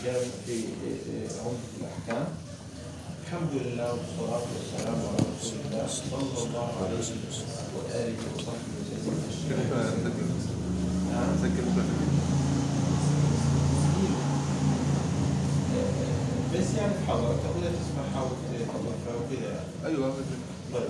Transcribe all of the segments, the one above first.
جامع في عمدة الأحكام الحمد لله والصلاة والسلام على رسول الله صلى الله عليه وآله وصحبه وسلم كيف أتذكر نعم. أتذكر بس يعني في حضرتك ولا تسمعها وتطلعها وكذا يعني. أيوة مثل طيب.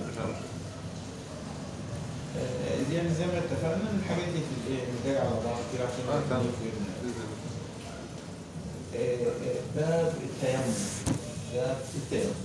آه، يعني زي ما اتفقنا إن الحاجات دي في الايه بنراجع على بعض كده عشان آه، تمام. نفهم. آه، آه، باب التيمم باب التيمم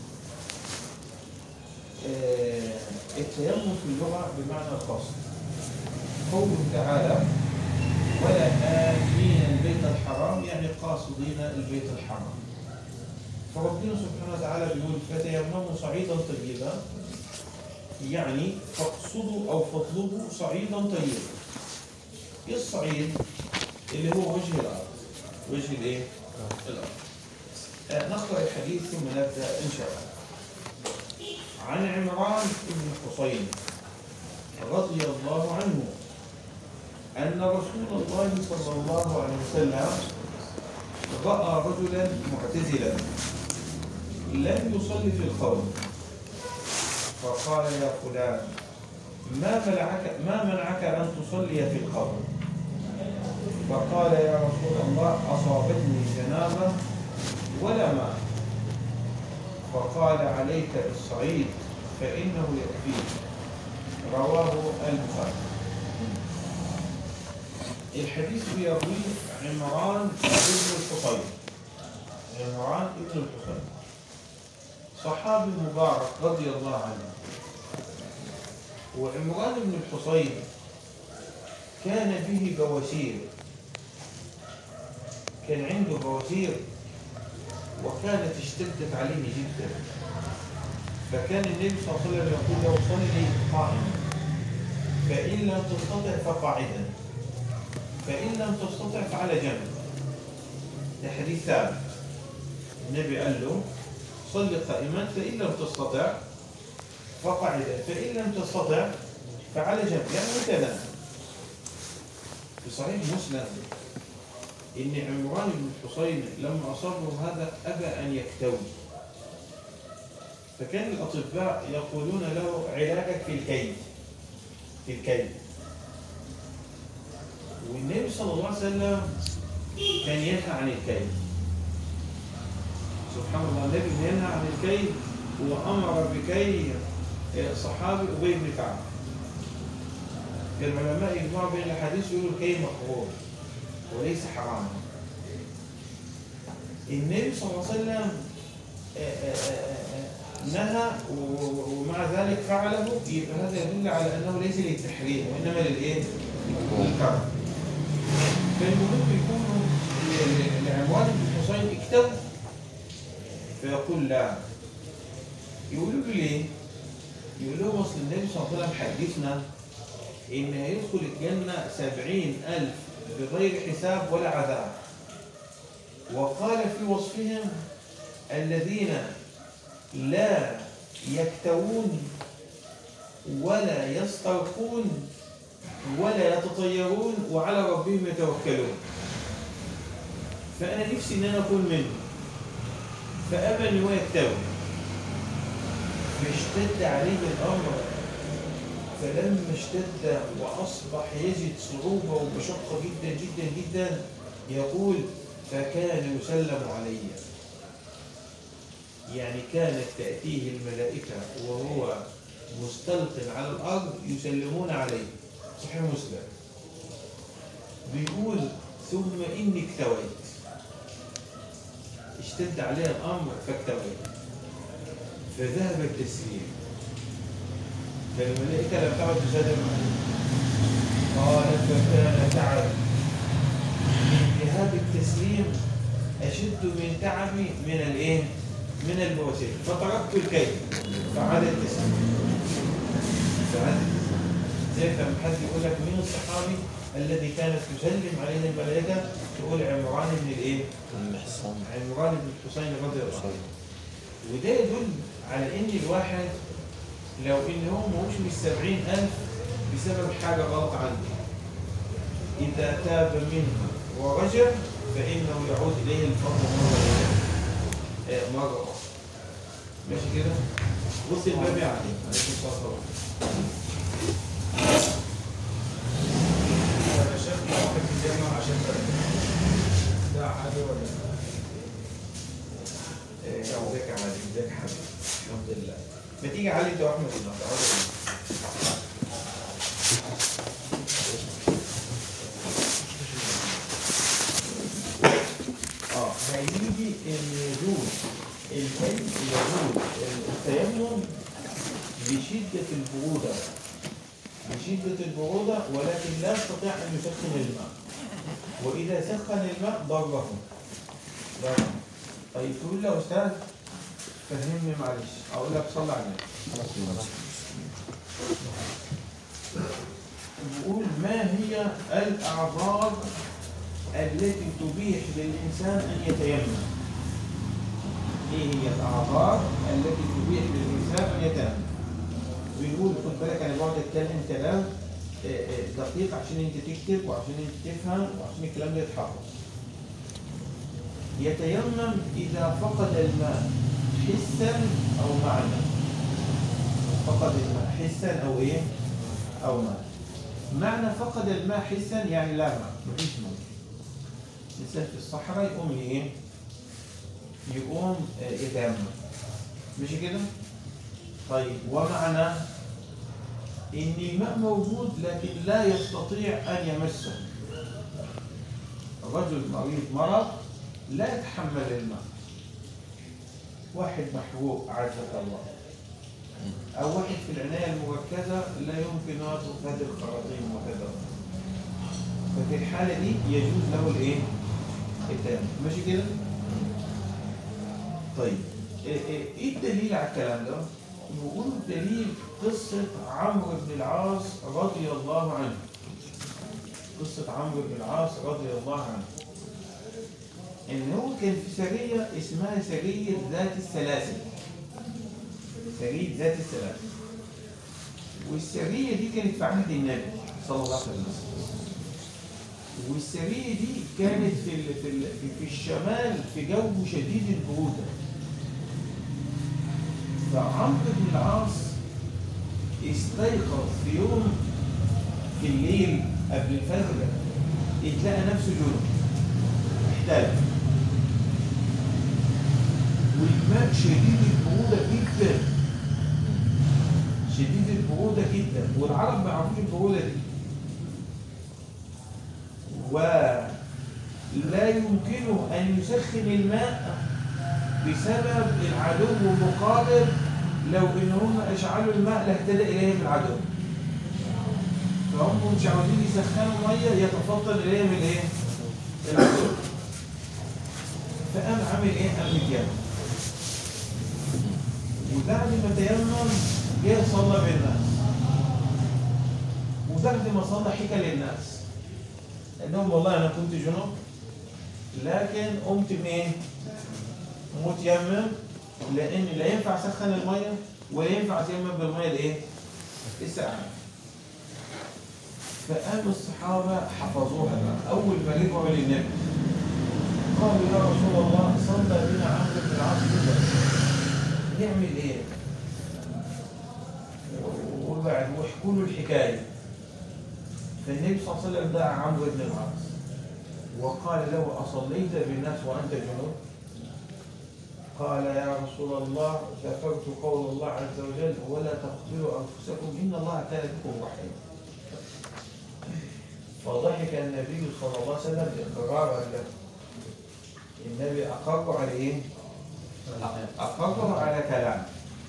آه، التيمم في اللغة بمعنى القصد قوله تعالى ولا آمين البيت الحرام يعني قاصدين البيت الحرام فربنا سبحانه وتعالى بيقول فتيمموا صعيدا طيبا يعني فاقصدوا أو فاطلبوا صعيدا طيبا ايه الصعيد اللي هو وجه الأرض وجه الايه؟ الأرض آه، نقرأ الحديث ثم نبدأ إن شاء الله عن عمران بن حصين رضي الله عنه أن رسول الله صلى الله عليه وسلم رأى رجلا معتزلا لم يصلي في القوم فقال يا فلان ما منعك ما منعك أن تصلي في القوم فقال يا رسول الله أصابتني جنابة ولا ماء فقال عليك بالصعيد فإنه يكفيك رواه البخاري الحديث يرويه عمران بن الحصين عمران بن الحصين صحابي مبارك رضي الله عنه وعمران بن الحصين كان به بواسير كان عنده بواسير وكانت اشتدت عليه جدا فكان النبي صلى الله عليه وسلم يقول له صلي قائما فإن لم تستطع فقاعدا فإن لم تستطع فعلى جنب ده حديث ثابت النبي قال له صل قائما فإن لم تستطع فقعدا فإن لم تستطع فعلى جنب يعني مثلا في صحيح مسلم إن عمران بن الحصين لما أصابه هذا أبى أن يكتوي فكان الأطباء يقولون له علاجك في الكيد في الكيد والنبي صلى الله عليه وسلم كان ينهى عن الكيد سبحان الله النبي ينهى عن الكيد وأمر بكي صحابي أبي بن كعب العلماء يجمعوا بين الحديث يقولوا الكي مقبول وليس حراما النبي صلى الله عليه وسلم آه، آه، آه، نهى و- و- ومع ذلك فعله يبقى هذا يدل على انه ليس للتحريم وانما للايه؟ للكرم. فالمهم يكونوا ل- ل- لعمران بن حصين اكتب فيقول لا يقولوا له ليه؟ يقول لهم اصل النبي صلى الله عليه وسلم حدثنا ان هيدخل الجنه سبعين الف بغير حساب ولا عذاب وقال في وصفهم الذين لا يكتوون ولا يسترقون ولا يتطيرون وعلى ربهم يتوكلون فأنا نفسي إن أنا أكون منهم فأبى إن هو يكتوي فاشتد عليه الأمر فلما اشتد وأصبح يجد صعوبة ومشقة جدا جدا جدا يقول فكان يسلم علي يعني كانت تأتيه الملائكة وهو مستلق على الأرض يسلمون عليه صحيح مسلم بيقول ثم إني اكتويت اشتد علي الأمر فاكتويت فذهب التسليم فالملائكة لم تعد تسلم عليه قال فكان تعب من ذهاب التسليم أشد من تعبي من الإيه؟ من البواسير فتركت الكيد فعاد التسليم فعاد التسليم زي لما حد يقول لك مين الصحابي الذي كانت تسلم عليه الملائكة تقول عمران بن الإيه؟ محصن عمران بن الحسين رضي الله عنه حصين وده يدل على ان الواحد لو ان هو ماهوش من السبعين الف بسبب حاجة غلط عنده اذا تاب منها ورجع فإنه يعود إليه الفضل مرة إيه؟ آه، مرة أخرى ماشي كده بص الباب يعني عليكم الصلاة والسلام انا شايف ان واحد بيتجمع عشان ده عادي ولا إيه، ازيك يا عماد ازيك يا حبيبي الحمد لله ما تيجي علي انت واحمد النهارده اقعدوا هنا. اه هيجي ان يجوز الكي يجوز التيمم بشدة البرودة بشدة البرودة ولكن لا يستطيع أن يسخن الماء وإذا سخن الماء ضره ضره طيب تقول له أستاذ فهمني معلش أقول لك صلى على النبي نقول ما هي الأعذار التي تبيح للإنسان أن يتيمم إيه هي الأعذار التي تبيح للإنسان أن يتيمم بنقول خد بالك أنا بقعد أتكلم كلام آه، آه، دقيق عشان أنت تكتب وعشان أنت تفهم وعشان الكلام ده يتحفظ يتيمم إذا فقد الماء حسا أو معنى فقد الماء حسا أو إيه أو معنى معنى فقد الماء حسا يعني لا ماء مفيش ماء الإنسان في الصحراء يقوم إيه يقوم آه، يتيمم مش كده طيب ومعنى إن الماء موجود لكن لا يستطيع أن يمسه رجل مريض مرض لا يتحمل الماء واحد محروق عزك الله أو واحد في العناية المركزة لا يمكن أن يطلب هذه الخراطيم وكذا ففي الحالة دي يجوز له الإيه؟ التيمم ماشي كده؟ طيب إيه- إيه إيه الدليل على الكلام ده؟ نقول دليل قصة عمرو بن العاص رضي الله عنه قصة عمرو بن العاص رضي الله عنه إن هو كان في سرية اسمها سرية ذات السلاسل سرية ذات السلاسل والسرية دي كانت في عهد النبي صلى الله عليه وسلم والسرية دي كانت في ال في ال في الشمال في جو شديد البرودة فعمرو بن العاص استيقظ في يوم في الليل قبل الفجر اتلقى نفسه جنب احتاج والماء شديد البرودة جدا شديد البرودة جدا والعرب ما يعرفوش البرودة دي ولا يمكنه أن يسخن الماء بسبب العدو المقابل لو ان هم اشعلوا الماء لاهتدى اليهم العدو فهم مش عاوزين يسخنوا ميه يتفضل اليهم الايه؟ العدو فقام عامل ايه؟ قام متيمم وبعد ما تيمم جه صلى بالناس وبعد ما صلى حكى للناس قال لهم والله انا كنت جنوب لكن قمت من ايه؟ متيمم لان لا ينفع اسخن الميه ولا ينفع اتيمم بالميه الايه؟ الساقعه. فقام الصحابه حفظوها بقى اول ما رجعوا للنبي قالوا يا رسول الله صلى بنا عمرو بن العاص كده نعمل ايه؟ وبعد واحكوا له الحكايه فالنبي صلى الله عليه وسلم دعا عمرو بن العاص وقال له اصليت بالناس وانت جنوب؟ قال يا رسول الله ذكرت قول الله عز وجل ولا تقتلوا انفسكم ان الله كان بكم رحيما فضحك النبي صلى الله عليه وسلم اقرارا له النبي اقر على ايه؟ اقر على كلامه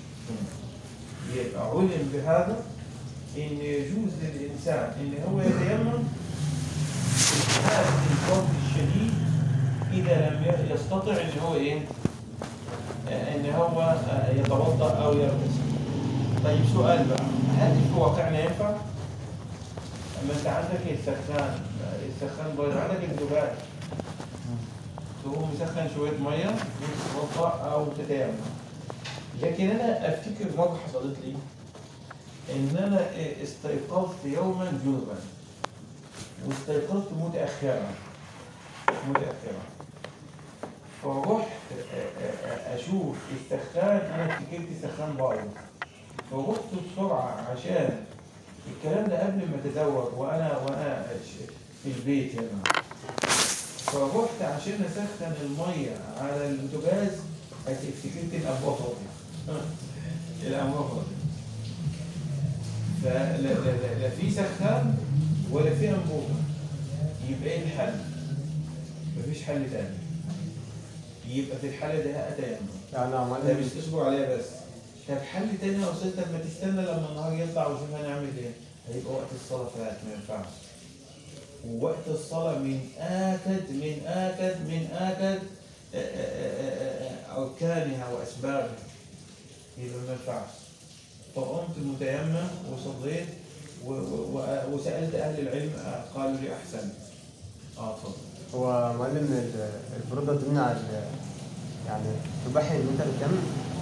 يبقى علم بهذا ان يجوز للانسان ان هو يتيمم في حاله البرد الشديد اذا لم يستطع ان هو ايه؟ ان هو يتوضا او يغتسل طيب سؤال بقى هل في واقعنا ينفع اما انت عندك السخان السخان بايظ عندك الزجاج تقوم مسخن شويه ميه وتتوضا او تتيمم لكن انا افتكر مره حصلت لي ان انا استيقظت يوما جنبا واستيقظت متاخرا متأخرة فرحت أ- أ- أشوف السخان أنا افتكرت السخان بايظ فرحت بسرعة عشان الكلام ده قبل ما أتزوج وأنا وأنا ش- في البيت هنا فرحت عشان أسخن المية على البوتاجاز افتكرت الأنبوبة فاضية الأنبوبة فاضية فلا لا لا, لا في سخان ولا في أنبوبة يبقى إيه الحل؟ مفيش حل تاني يبقى في الحالة ده أتيمم يعني يا ده معلم مش تصبر عليها بس طب حل تاني يا أستاذ طب ما تستنى لما النهار يطلع وشوف هنعمل إيه هيبقى وقت الصلاة فات ما ينفعش ووقت الصلاة من آكد من آكد من آكد آه، آه، آه، آه، أركانها وأسبابها يبقى ما ينفعش فقمت متيمم وصليت و- و- و- وسألت أهل العلم آه، قالوا لي أحسنت اه اتفضل هو معلم ال- البرودة تمنع ال- يعني تباحي ان انت بتكمل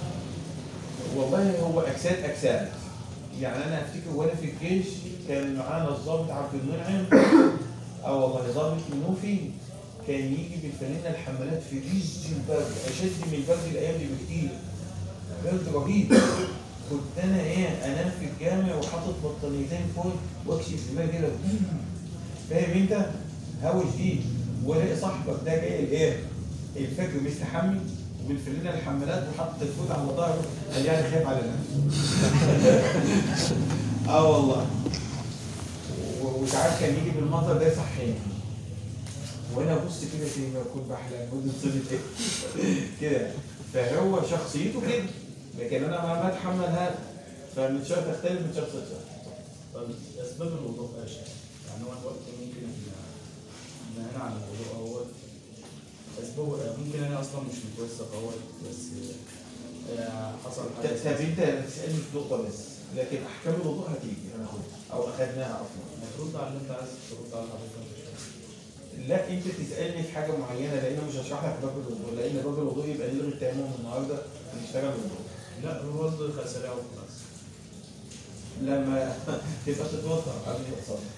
والله هو اجساد اجساد يعني انا افتكر وانا في الجيش كان معانا الضابط عبد المنعم اه والله ضابط منوفي كان يجي بالفانلة الحمالات في عز البرد اشد من البرد الايام دي بكتير برد رهيب كنت انا ايه انام في الجامع وحاطط بطانيتين فوق واكشف دماغي كده فاهم انت؟ هوا شديد والاقي صاحبك ده جاي الايه؟ الفجر مستحمي وبالفانلة الحمالات وحاطط الفوت على ظهره قال يعني خايف على نفسه اه والله و- وساعات كان يجي بالمنظر ده يصحيني وانا ابص كده زي ما اكون بحلم مدة صلة ايه كده فهو شخصيته كده لكن انا ما ما اتحمل هذا فمن شخص تختلف من شخص لشخص طب اسباب الوضوء ايش؟ يعني هو الوقت ممكن نهينا عن الوضوء اهوت اسبابه ممكن انا اصلا مش متوسط اهوت بس آه، حصل ت- حاجه طب انت تسالني في نقطه بس لكن احكام الوضوء هتيجي هناخدها او اخذناها اصلا المفروض على اللي انت عايز ترد على حضرتك لا انت تسالني في حاجه معينه لان مش هشرح لك باب الوضوء لان باب الوضوء يبقى نلغي التيمم النهارده ونشتغل الوضوء لا هو برضه سريع وخلاص لما تبقى تتوضا قبل ما تصلي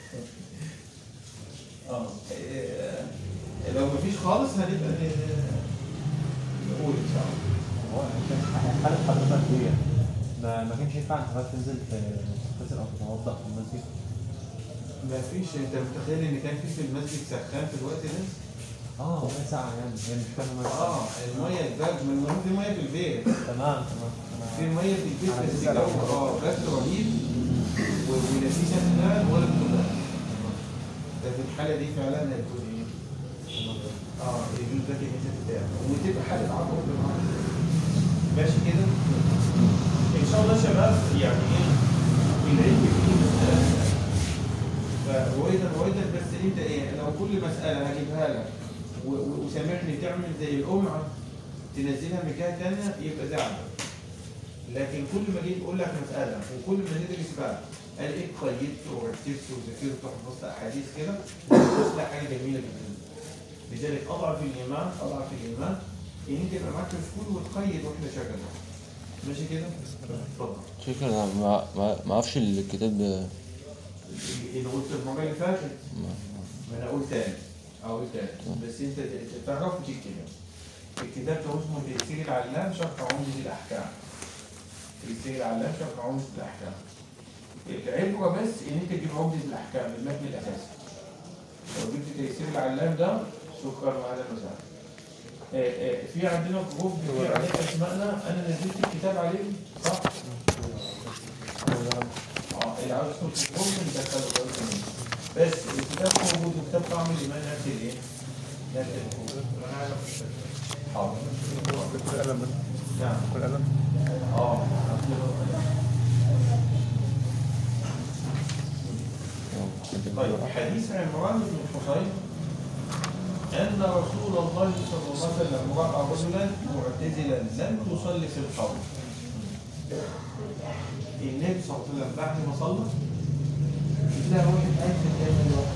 اه إيه، لو مفيش خالص هنبقى ن- نقول ان شاء الله هو انت حالة حضرتك دي ما ما كانش ينفع ان حضرتك تنزل تغتسل او تتوضا في المسجد مفيش انت متخيل ان كان في في المسجد سخان في الوقت ده؟ اه ميه ساعة يعني هي مش فاهمة ميه ساعة اه الميه البرد ما المهم في ميه في البيت تمام تمام في تمام ميه في البيت على بس فكرة جو لو- اه برد رهيب و- ونفيسه فعلا ولا بتبقى ده في الحاله دي فعلا هيكون ايه؟ اه يجوز لك ان انت تتابع وتبقى حاله عقب بالمعنى ماشي كده؟ ان شاء الله يا شباب يعني ايه العلم فيه مسألة فرويدا رويدا بس انت ايه لو كل مسألة هجيبها لك و- و- وسامحني تعمل زي القمعة تنزلها من جهة تانية يبقى زعل لكن كل ما جيت اقول لك مسألة وكل ما ندرس بقى الاقيك قيدت ورتبت وذاكرت وحفظت احاديث كده ده حاجة جميلة جدا لذلك اضعف الايمان اضعف الايمان ان انت يبقى معاك كشكول وتقيد واحنا شغالين ماشي كده؟ اتفضل شكرا انا ما ما ما اعرفش الكتاب ده. اللي قلت المرة اللي فاتت ما- ما انا اقول تاني اقول تاني بس انت ت- تعرف تكتب الكتاب ده اسمه تيسير العلام شرح عمدة الاحكام تيسير العلام شرح عمدة الاحكام العبرة بس ان انت تجيب عمدة الاحكام المتن الاساسي لو جبت تيسير العلام ده شكرا وهذا المساء في عندنا جروب في عليه اسمائنا انا نزلت الكتاب عليه صح؟ اه اللي عاوز يدخل في الجروب ندخله برضه كمان. بس الكتاب موجود وكتاب طعم الايمان نفس الايه؟ نفس الجروب انا عايز اخش حاضر كل قلم بس نعم كل قلم اه طيب حديث عمران بن الحصين أن رسول الله صلى الله عليه وسلم رأى رجلا معتزلا لم تصلي في القبر. النبي صلى الله عليه وسلم بعد ما صلى إلا واحد قاعد في الجامع لوحده.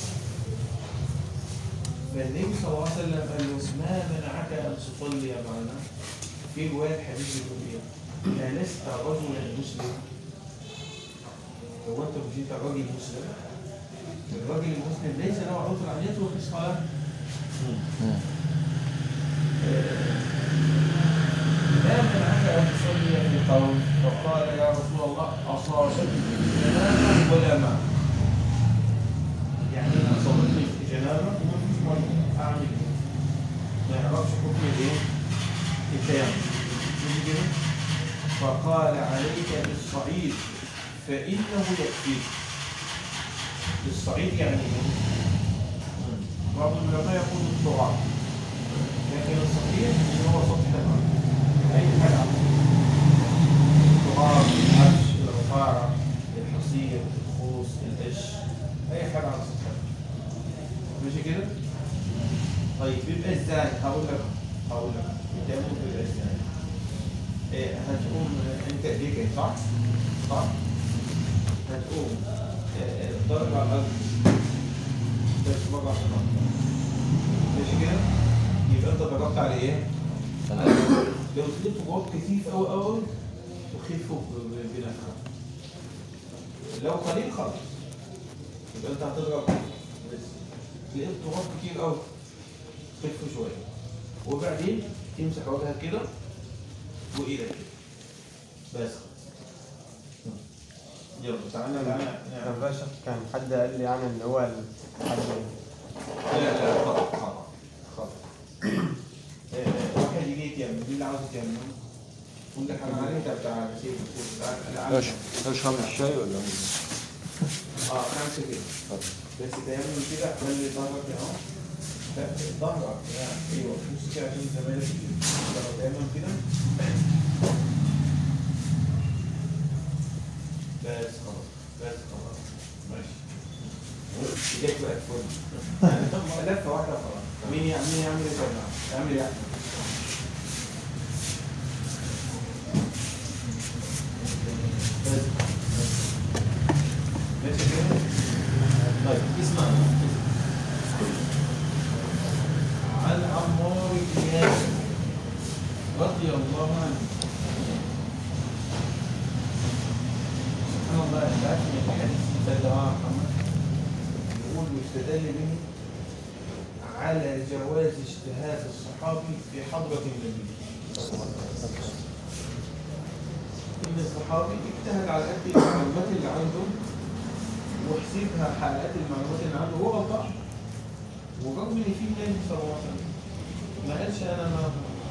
فالنبي صلى الله عليه وسلم قال له ما منعك أن تصلي معنا؟ في رواية حديث بيقول إيه؟ ألست رجلا مسلم؟ هو أنت مش أنت راجل مسلم؟ الراجل المسلم ليس له عذر ان يترك الصلاه مم. ما منعك أن تصلي في القوم فقال يا رسول الله أصابتني جنابة ولا ماء يعني أنا أصابتني جنابة وما فيش مية أعمل إيه؟ ما يعرفش حكم الإيه؟ التيمم مش كده؟ فقال عليك بالصعيد فإنه يكفيك الصعيد يعني إيه؟ بعض العلماء يقول التراب لكن الصحيح ان هو سطح الارض اي حاجه على التراب العفش الرفاعه الحصير الخوص القش اي حاجه على سطح الارض ماشي كده طيب بيبقى ازاي هقول لك هقول لك التيمم بيبقى ازاي إيه هتقوم انت ايديك إيه، صح صح هتقوم إيه، إيه، ضرب على الارض بس مرة عشان ماشي كده يبقى انت ضغطت على ايه؟ لو تجيب ضغط كثيف قوي قوي تخفه ب- ب- بنفخه لو قليل خلاص يبقى انت هتضرب بس لقيت ضغط كتير قوي خفه شويه وبعدين تمسح وجهك كده وايدك كده بس خلاص يلا تعالى تعالى طب نعم. بقى شيخ كان حد قال لي يعني ان هو ال- حد لا لا خطأ خطأ خطأ آه، واحد يجي يتيمم مين اللي عاوز يتيمم؟ قول لك انا عليه ده بتاع سيف سيف بتاع لا، ايش ايش هم الشاي ولا هم اه خمسة كده بس تيمم كده خلي ظهرك اهو لا ظهرك يعني ايوه بص كده عشان زمايلك كده لو تيمم كده بس خلاص بس خلاص ماشي ايديك بقت فل لفه واحده خلاص مين يعمل مين يعمل ايه طبعا اعمل ايه يا احمد بس ماشي كده طيب اسمع عن عمار بن ياسر رضي الله عنه سبحان الله انت عارف ان الحديث ده جماعه محمد يقول ويستدل به على جواز اجتهاد الصحابي في حضرة النبي إن الصحابي اجتهد على قد المعلومات اللي عنده وحسبها حلقات المعلومات اللي عنده هو غلطان ورغم إن في النبي صلى الله عليه وسلم ما قالش أنا ما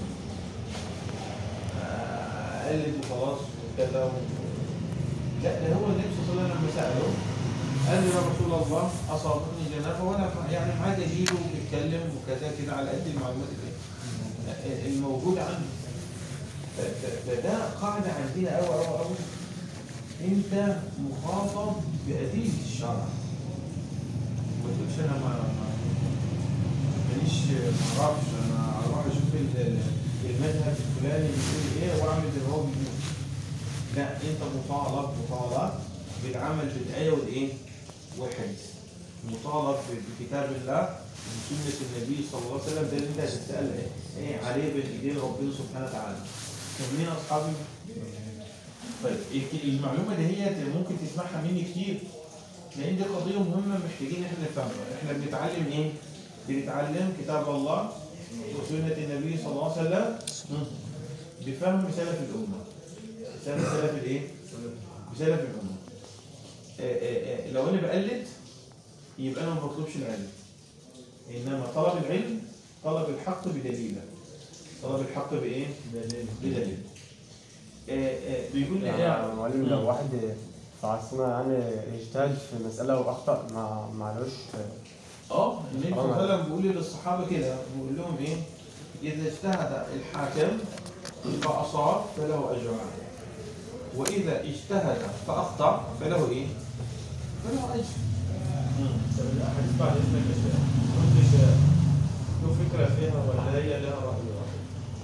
آه، أقلد وخلاص وكذا و... لا ده هو النبي صلى الله عليه وسلم لما سأله قال له يا رسول الله أصابتني جنابة وأنا يعني معاه دليل وبيتكلم وكذا كده على قد المعلومات اللي الموجود عنده ف- ف- فده قاعدة عندنا أوي أوي أوي أنت مخاطب بأدلة الشرع ما تقولش أنا ما ما- ماليش ما أعرفش أنا أروح أشوف ال- ال- المذهب الفلاني بيقول إيه وأعمل زي ما هو بيقول لا أنت مطالب مطالب بالعمل بالآية والإيه؟ والحديث مطالب بكتاب الله وسنة النبي صلى الله عليه وسلم ده اللي أنت هتسأل إيه؟ إيه عليه بين إيدين ربنا سبحانه وتعالى فاهمين يا أصحابي؟ طيب الك- المعلومة دي هي ممكن تسمعها مني كتير لأن دي قضية مهمة محتاجين إحنا نفهمها، إحنا بنتعلم إيه؟ بنتعلم كتاب الله وسنة النبي صلى الله عليه وسلم بفهم سلف الأمة. سلف سلف الإيه؟ بسلف الأمة. آه، آه، آه، لو أنا بقلد يبقى أنا ما بطلبش العلم. إنما طلب العلم طلب الحق بدليله. طلب الحق بإيه؟ بدليل. آه، آه، بيقول لي إيه؟ يعني معلم لو واحد في عصرنا يعني اجتهد في مسألة وأخطأ ما معلوش اه النبي صلى الله عليه وسلم بيقول للصحابه كده بيقول لهم ايه؟ اذا اجتهد الحاكم فاصاب فله اجران واذا اجتهد فاخطا فله ايه؟ فله اجر. طب الاحاديث بعد اذنك يا شيخ كل شيء له فكره فيها ولا هي لها راي واحد؟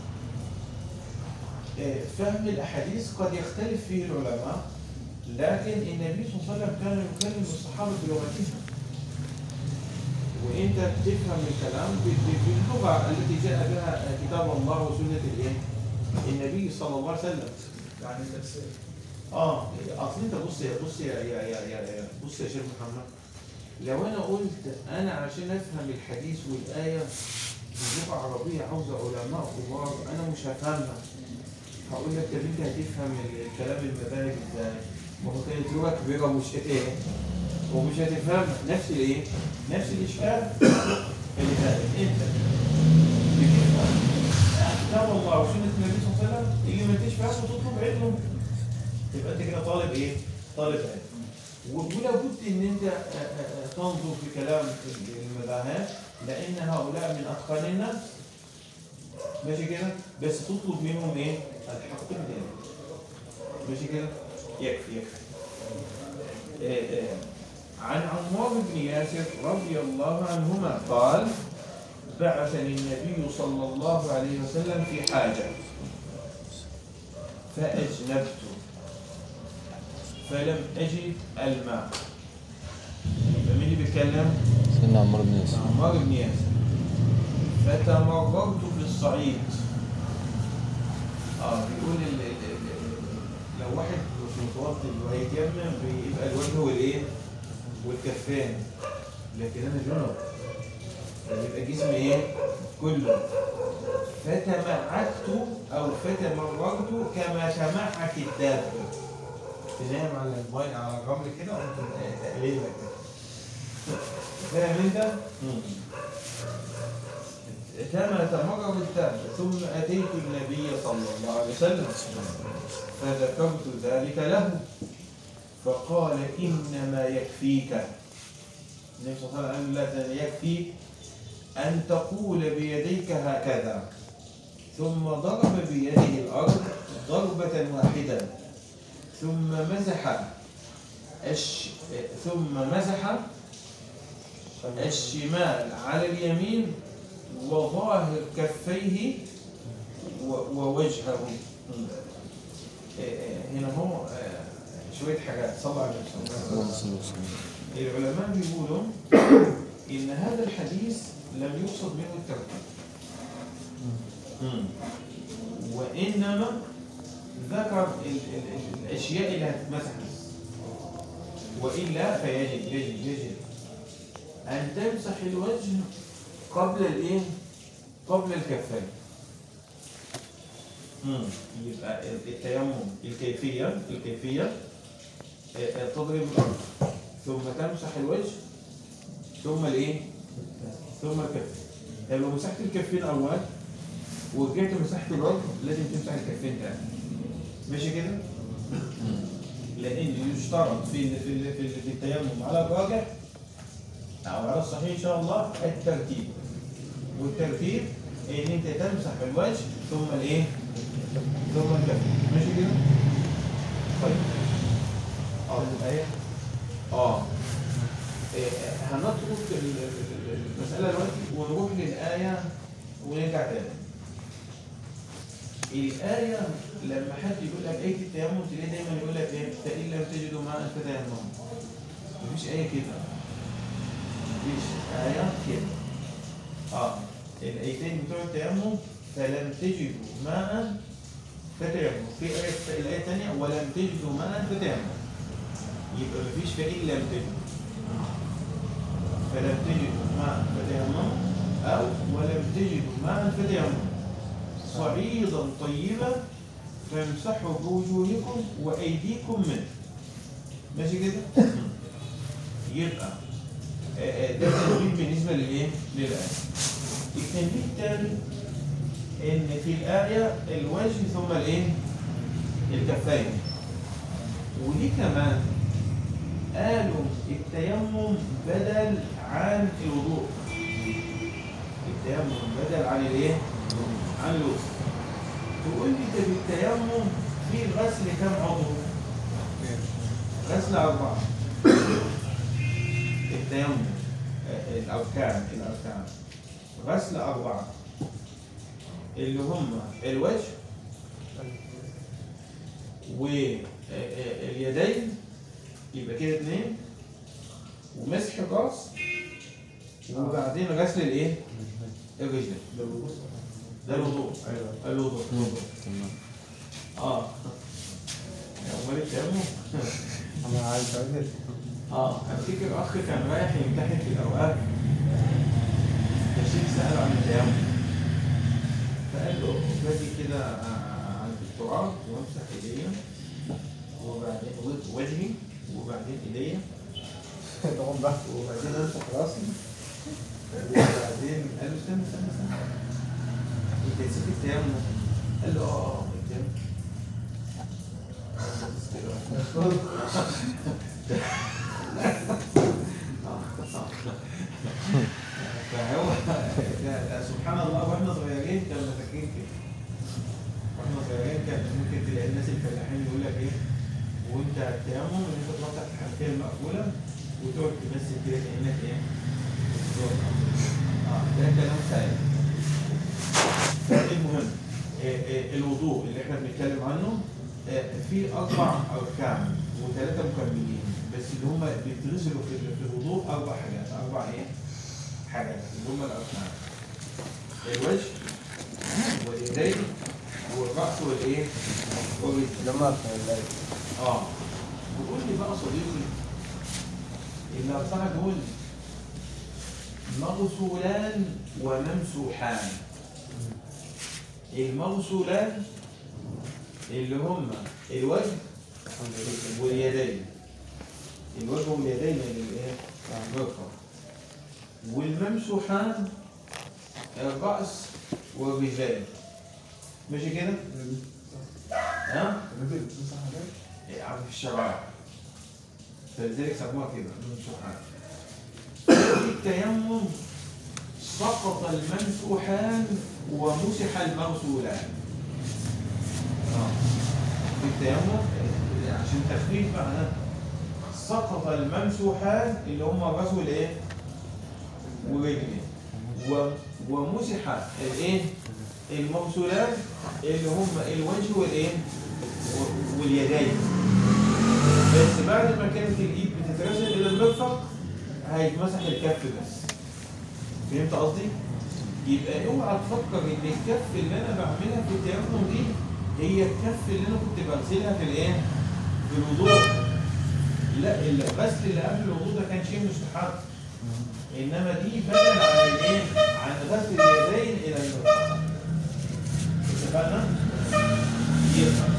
آه، فهم الاحاديث قد يختلف فيه العلماء لكن النبي صلى الله عليه وسلم كان يكلم الصحابه بلغتهم وانت تفهم الكلام ب- ب- باللغه التي جاء بها كتاب الله وسنه الايه؟ النبي صلى الله عليه وسلم يعني تفسير اه اصل انت بص يا بص يا يا يا, يا, يا بص يا شيخ محمد لو انا قلت انا عشان افهم الحديث والايه بلغه عربيه عاوزه علماء كبار انا مش هفهمها هقول لك طب انت هتفهم الكلام المذاهب ازاي؟ ما هو كانت لغه كبيره ومش ايه ومش هتفهمها نفس الايه؟ نفس الاشكال اللي هذا انت بتفهم كتاب الله وسنه النبي صلى الله عليه وسلم اللي ما انتش فاهمه تطلب علمه يبقى انت كده طالب ايه؟ طالب علم و- ولا بد ان انت آه، آه، آه، تنظر في كلام المذاهب لان هؤلاء من اتقان الناس ماشي كده بس تطلب منهم ايه؟ الحق الدين ماشي كده؟ يكفي يكفي آه، آه، عن عمار بن ياسر رضي الله عنهما قال بعثني النبي صلى الله عليه وسلم في حاجة فأجنبت فلم أجد الماء يبقى مين اللي بيتكلم؟ سيدنا عمار بن ياسر عمار بن ياسر فتمررت في الصعيد اه بيقول ال ال ال لو واحد مش متوضي وهيتيمم بيبقى الوجه والايه؟ والكفين لكن انا جنب فيبقى جسمي ايه؟ كله فتمعكت او فتمررت كما تمعك الدابه تنام على الماء على الرمل كده وممكن تقليبها كده فاهم انت؟ كما تمرر التاب ثم اتيت النبي صلى الله عليه وسلم فذكرت ذلك له فقال انما يكفيك النبي صلى الله عليه وسلم قال لا ده يكفي ان تقول بيديك هكذا ثم ضرب بيده الارض ضربه واحده ثم مسح الش... ثم مسح الشمال على اليمين وظاهر كفيه و- ووجهه آه، آه، هنا هو آه، شوية حاجات صلى على النبي صلى الله عليه اللهم وسلم صل وسلم العلماء بيقولوا إن هذا الحديث لم يقصد منه الترتيب وإنما ذكر ال- ال- ال- الأشياء اللي هتتمسح بس. وإلا فيجب يجب يجب أن تمسح الوجه قبل الإيه؟ قبل الكفين. مم. يبقى التيمم الكيفية الكيفية آه، آه، تضرب الأرض ثم تمسح الوجه ثم الإيه؟ ثم الكفين. يعني لو مسحت الكفين أول ورجعت مسحت الوجه لازم تمسح الكفين تاني. ماشي كده؟ لأن يشترط في في في, في التيمم على الراجح أو على الصحيح إن شاء الله الترتيب. والترتيب إن أنت تمسح الوجه ثم الإيه؟ ثم الكفين. ماشي كده؟ طيب. اه الآية اه إيه، هنترك ال- ال- ال- المسألة دلوقتي ونروح للآية ونرجع تاني. الآية لما حد يقول لك آية التيمم تلاقيه دايما يقول لك إيه؟ فإن لم تجدوا ماء فتيمموا. مفيش آية كده. مفيش آية كده. اه الآيتين بتوع التيمم فلم تجدوا ماء فتيمموا. في آية الآية الثانية ولم تجدوا ماء فتيمموا. يبقى مفيش فإن لم تجد فلم تجدوا ماء فتيمموا أو ولم تجدوا ماء فتيمموا صعيدا طيبا فامسحوا بوجوهكم وأيديكم منه ماشي كده؟ يبقى آه، آه، ده تنبيه بالنسبة للإيه؟ للآية التنبيه الثاني إن في الآية الوجه ثم الإيه؟ الكفين ودي كمان قالوا التيمم بدل عن الوضوء التيمم بدل عن الايه؟ عن الوضوء تقول لي ده بالتيمم في غسل كم عضو؟ غسل أربعة التيمم آه، الأركان الأركان غسل أربعة اللي هم الوجه واليدين يبقى كده اتنين ومسح الراس وبعدين غسل الايه؟ الرجل ده الوضوء ده الوضوء أيوه الوضوء الوضوء تمام اه امال التيمم أنا عايز أقول اه افتكر اخ كان رايح يمتحن في الاوقات فالشيخ ساله عن التيمم فقال له باجي كده آه، عند التراب وامسح ايديا وبعدين و- وجهي وبعدين ايديا تقوم بقى وبعدين امسح راسي وبعدين قال له استنى استنى استنى انت نسيت التيمم قال له اه اه التيمم فهو لا لا سبحان الله واحنا صغيرين كنا فاكرين كده واحنا صغيرين كان ممكن تلاقي الناس الفلاحين يقول لك ايه وانت التيمم ان انت تروح تحت الحنفيه المقفوله وتقعد تمثل كده كانك ايه بتزور. اه ده كلام سهل المهم آه، آه، الوضوء اللي احنا بنتكلم عنه آه، في اربع اركان وثلاثه مكملين بس اللي هم بيتغسلوا في في الوضوء اربع حاجات اربع ايه؟ حاجات اللي هم الاركان الوجه واليدين والراس والايه؟ والرجل لما في الليل اه بيقول لي بقى صديقي الأربعة دول مغسولان وممسوحان المغسولان اللي هم الوجه واليدين الوجه واليدين للايه؟ المرفق والممسوحان الرأس والرجلين ماشي كده؟ ها؟ عم في الشرائع فلذلك سموها كده الممسوحات في التيمم سقط الممسوحان ومسح المغسولان آه. في التيمم عشان تخفيف بقى ده سقط الممسوحان اللي هم الراس والايه ورجلين و- ومسح الايه المغسولان اللي هم الوجه والايه و- واليدين بس بعد ما كانت الايد بتترسل الى المرفق هيتمسح الكف بس فهمت قصدي؟ يبقى اوعى تفكر ان الكف اللي انا بعملها في التيمم دي هي الكف اللي انا كنت بغسلها في الايه؟ في الوضوء لا الغسل اللي قبل الوضوء ده كان شيء مستحب انما دي بدل عن الايه؟ عن غسل اليدين الى المرفق اتفقنا؟ يبقى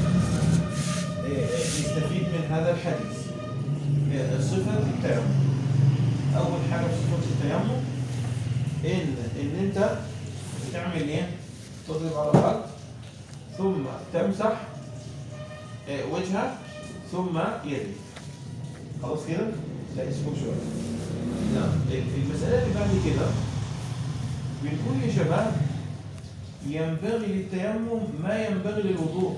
نستفيد من هذا الحديث آه، صفة التيمم أول حاجة في صفة التيمم إن إن أنت بتعمل إيه؟ تضرب على الأرض ثم تمسح آه، وجهك ثم يديك خلاص كده؟ لا اسمه شوية لا ال- المسألة اللي بعد كده بنقول يا شباب ينبغي للتيمم ما ينبغي للوضوء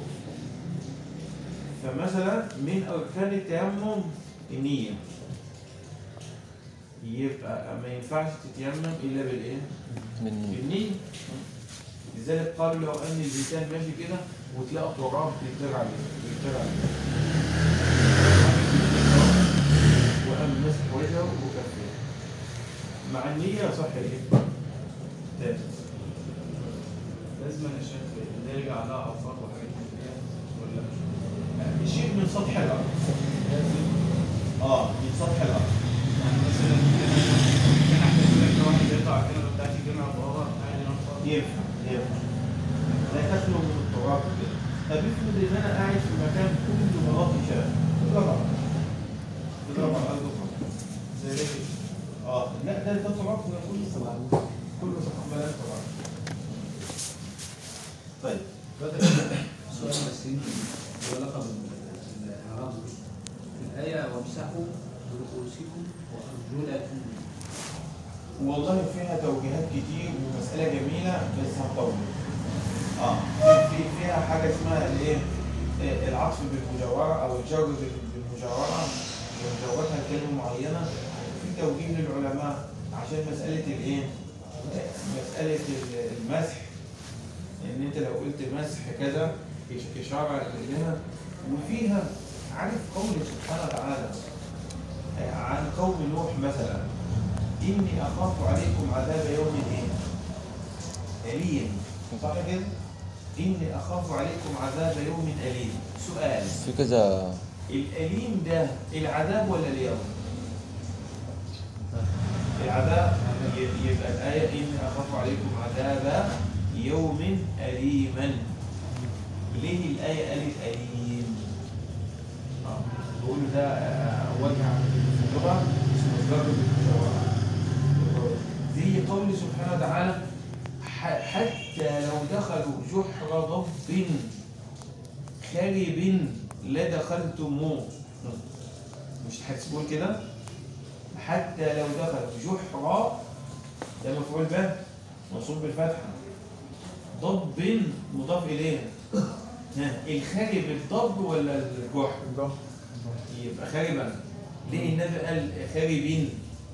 فمثلا من أركان التيمم النية يبقى ما ينفعش تتيمم إلا بالإيه؟ من بالنية لذلك قالوا لو أن الإنسان ماشي كده وتلاقى تراب يطير عليه يطير عليه وقام مسح وجهه وكفيه مع النية صح إيه؟ تاني لازم يا شيخ نرجع على عفار وحاجات من كده ولا شيء من سطح الأرض لازم آه من سطح الأرض يعني مثلا ممكن احتاج لك لو واحد يقطع الكنبه بتاعت الجامع وهو قاعد ينفض ينفع ينفع لا تخلو من التراب كده طب افرض ان انا قاعد في مكان كله مناطق شارع تضرب تضرب على الارض وخلاص. زي ده كده. اه لا ده ده تراب ده كله تراب كله تراب ملان تراب طيب سؤال بس يمكن له علاقه بالإعراب في الآية وامسحوا برؤوسكم وأرجلكم والله فيها توجيهات كتير ومسألة جميلة بس هتطول. اه في فيها حاجة اسمها الايه؟ آه، العطف بالمجاورة أو الجر بال- بالمجاورة ومجاورتها كلمة معينة في توجيه للعلماء عشان مسألة الايه؟ آه، مسألة ال- المسح إن أنت لو قلت مسح كذا إش- إشارة إليها وفيها عارف قوله سبحانه وتعالى آه، عن قوم نوح مثلا إني أخاف عليكم عذاب يوم إيه؟ أليم صح كده؟ إني أخاف عليكم عذاب يوم أليم سؤال في كذا الأليم ده العذاب ولا اليوم؟ العذاب ي- يبقى الآية إني أخاف عليكم عذاب يوم أليما ليه الآية قالت أليم؟ آه، بيقولوا ده آه، وجه في اللغة اسمه الضرب بالجوارح زي قول سبحانه وتعالى ح- حتى لو دخلوا جحر ضب خرب لدخلتموه مش هتقول كده حتى لو دخلوا جحر ده مفعول به منصوب بالفتحه ضب مضاف اليه ها الخرب الضب ولا الجحر الجحر يبقى خربا ليه النبي قال خربين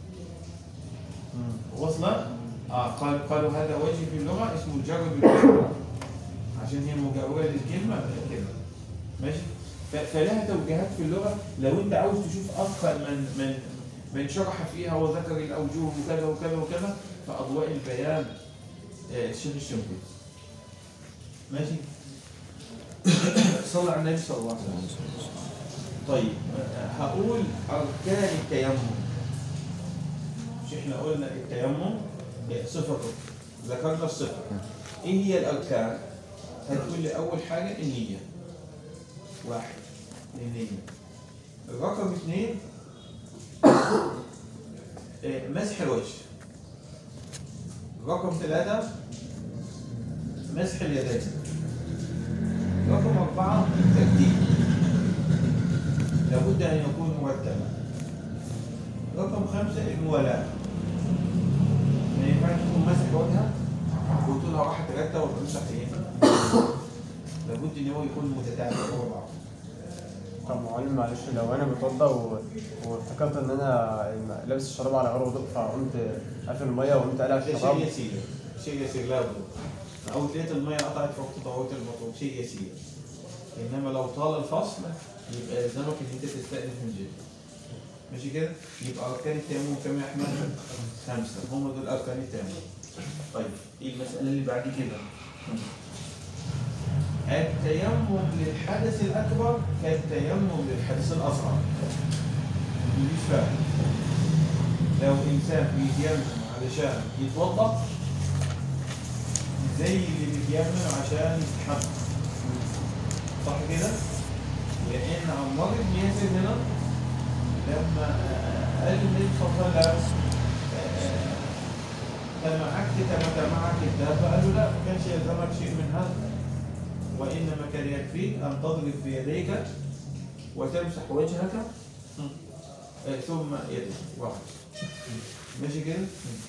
وصلة آه قال قالوا هذا وجه في اللغة اسمه الجر بالجر عشان هي مجاورة للكلمة كده ماشي ف- فلها توجيهات في اللغة لو انت عاوز تشوف أفخر من من من شرح فيها وذكر الأوجه وكذا وكذا وكذا فأضواء البيان آه، الشيخ الشنقيطي ماشي صلى على النبي صلى الله عليه وسلم طيب آه، هقول أركان التيمم مش احنا قلنا التيمم صفته ذكرنا الصفة ايه هي الاركان هتقول لي اول حاجة النية واحد النية رقم اثنين آه، مسح الوجه رقم ثلاثة مسح اليدين رقم أربعة الترتيب لابد أن يكون مرتبا رقم خمسة الموالاة ما ينفعش تكون ماسك وجهها وتقول لها راح ترتب وتمسح ايه لابد ان هو يكون متتابع هو بعض طب معلم معلش لو انا بتوضى و- وافتكرت ان انا لابس الشراب على غير وضوء فقمت قافل الميه وقمت قالع ده شيء الشراب يسير شيء يسير لا يضر او لقيت الميه قطعت في وقت ضرورة المطلوب شيء يسير انما لو طال الفصل يبقى يلزمك ان انت تستأنف من جديد ماشي كده يبقى اركان التيمم كم يا احمد خمسه هم دول اركان التيمم طيب ايه المساله اللي بعد كده التيمم للحدث الاكبر كالتيمم للحدث الاصغر مش فاهم لو انسان بيتيمم علشان يتوضا زي اللي بيتيمم عشان يستحمى صح كده؟ لان عمار بن ياسر هنا لما آه، قال النبي صلى الله عليه وسلم آه، تمعكت كما تمعك الدابة قال له لا ما كانش يلزمك شيء من هذا وإنما كان يكفيك أن تضرب بيديك وتمسح وجهك آه، ثم يدك واحد ماشي كده؟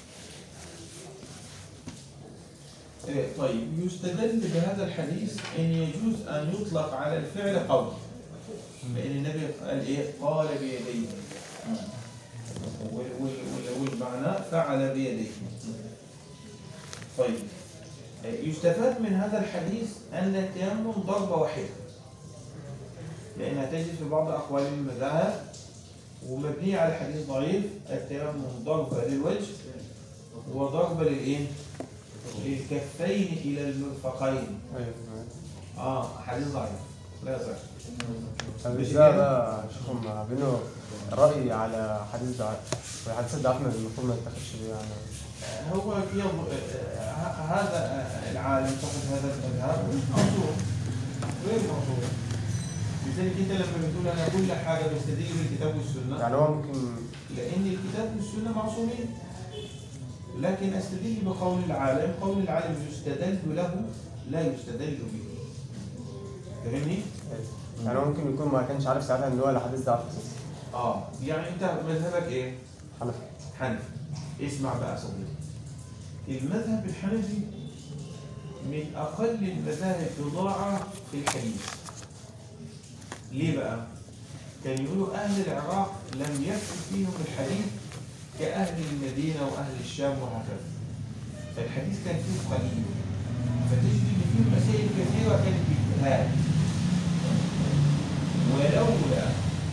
آه، طيب يستدل بهذا الحديث أن يجوز أن يطلق على الفعل قول لأن النبي قال إيه؟ قال بيديه وال- وال- وال- والمعنى فعل بيديه طيب يستفاد من هذا الحديث أن التيمم ضربة واحدة لأنها تجد في بعض أقوال المذاهب ومبنية على حديث ضعيف التيمم ضربة للوجه وضربة للإيه؟ للكفين إلى المرفقين ايوه آه حديث ضعيف لا يصح طب مش ازاي كده؟ بقى شوفهم بينه رأي على حديث ضعيف والحديث الضعيف المفروض ما يتاخدش بيه يعني هو يض... ه- هذا العالم صاحب هذا المذهب موضوع غير موضوع لذلك انت لما بتقول انا كل حاجه بستدل بالكتاب والسنه يعني هو ممكن لان الكتاب والسنه معصومين لكن استدل بقول العالم قول العالم يستدل له لا يستدل به فاهمني؟ يعني هو ممكن يكون ما كانش عارف ساعتها ان هو الحديث ضعيف اساسا اه يعني انت مذهبك ايه؟ حنفي حنفي اسمع بقى يا صديقي المذهب الحنفي من أقل المذاهب بضاعة في الحديث ليه بقى؟ كان يقولوا أهل العراق لم يكن فيهم الحديث كأهل المدينة وأهل الشام وهكذا فالحديث كان فيه قليل فتجد إن فيه مسائل كثيرة كانت باجتهاد ولولا